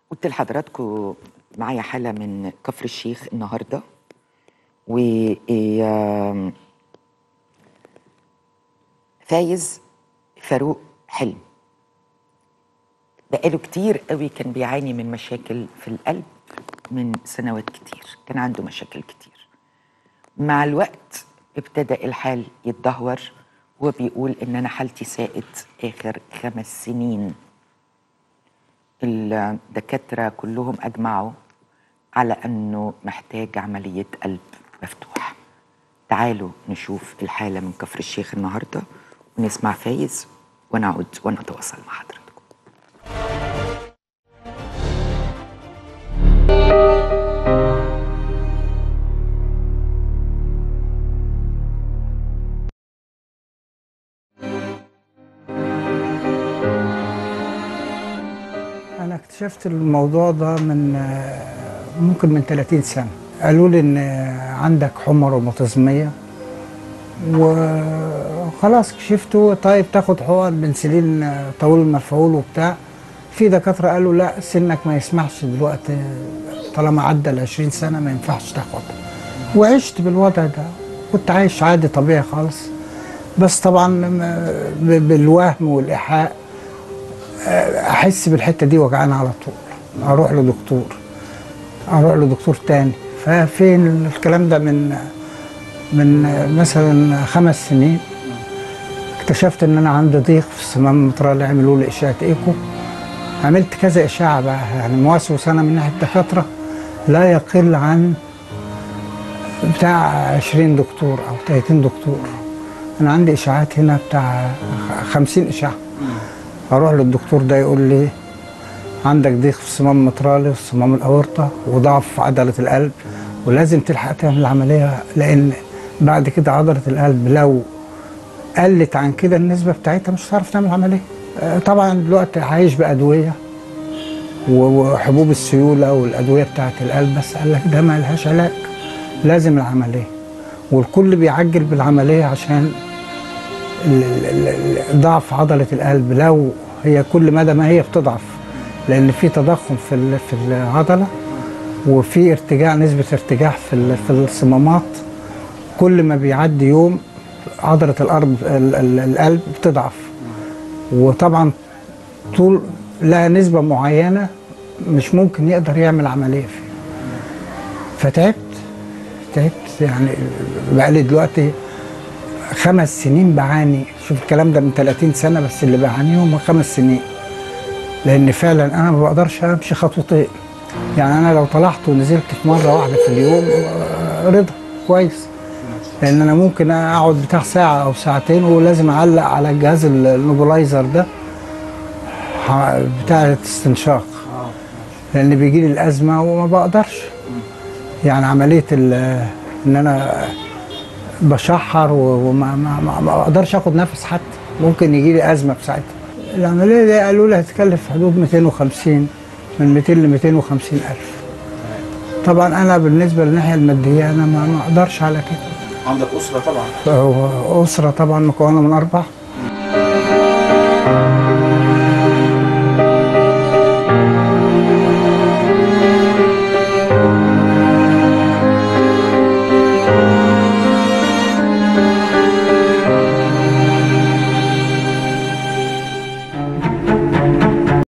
قلت لحضراتكم معايا حالة من كفر الشيخ النهاردة و آم، فايز فاروق حلم بقاله كتير قوي كان بيعاني من مشاكل في القلب من سنوات كتير كان عنده مشاكل كتير مع الوقت ابتدى الحال يتدهور هو بيقول ان انا حالتي ساءت اخر خمس سنين الدكاترة كلهم أجمعوا على أنه محتاج عملية قلب مفتوح تعالوا نشوف الحالة من كفر الشيخ النهاردة ونسمع فايز ونعود ونتواصل مع حضراتكم أنا اكتشفت الموضوع ده من آه، ممكن من 30 سنة قالوا لي إن آه، عندك حمى روماتيزمية وخلاص كشفته طيب تاخد حقن بنسلين آه، طويل المفعول وبتاع في دكاترة قالوا لا سنك ما يسمحش دلوقتي طالما عدى ال 20 سنة ما ينفعش تاخد وعشت بالوضع ده كنت عايش عادي طبيعي خالص بس طبعا م- ب- بالوهم والإيحاء احس بالحته دي وجعانه على طول اروح لدكتور اروح لدكتور تاني ففين الكلام ده من من مثلا خمس سنين اكتشفت ان انا عندي ضيق في الصمام المترالي عملوا لي اشعه ايكو عملت كذا اشعه بقى يعني مواسوس انا من ناحيه الدكاتره لا يقل عن بتاع 20 دكتور او 30 دكتور انا عندي اشاعات هنا بتاع 50 اشعه اروح للدكتور ده يقول لي عندك ضيق في الصمام المترالي والصمام الاورطه وضعف في عضله القلب ولازم تلحق تعمل العمليه لان بعد كده عضله القلب لو قلت عن كده النسبه بتاعتها مش هتعرف تعمل عمليه آه، طبعا دلوقتي عايش بادويه و- وحبوب السيوله والادويه بتاعت القلب بس قال لك ده ما لهاش علاج لازم العمليه والكل بيعجل بالعمليه عشان ال- ال- ال- ضعف عضلة القلب لو هي كل مدى ما هي بتضعف لأن في تضخم في ال- في العضلة وفي ارتجاع نسبة ارتجاع في ال- في الصمامات كل ما بيعدي يوم عضلة القلب ال- ال- القلب بتضعف وطبعا طول لها نسبة معينة مش ممكن يقدر يعمل عملية فيها فتعبت تعبت يعني بقالي دلوقتي خمس سنين بعاني شوف الكلام ده من 30 سنة بس اللي بعانيهم من خمس سنين لأن فعلا أنا ما بقدرش أمشي خطوتين يعني أنا لو طلعت ونزلت في مرة واحدة في اليوم آه، رضا كويس لأن أنا ممكن أقعد بتاع ساعة أو ساعتين ولازم أعلق على الجهاز ال- النوبلايزر ده ح- بتاع الاستنشاق لأن بيجي لي الأزمة وما بقدرش يعني عملية ال- إن أنا بشحر و- وما ما, ما, ما اقدرش اخد نفس حتى ممكن يجي لي ازمه في ساعتها العمليه دي قالوا لي هتكلف في حدود 250 من 200 ل 250 الف طبعا انا بالنسبه للناحيه الماديه انا ما ما اقدرش على كده عندك اسره طبعا هو اسره طبعا مكونه من اربع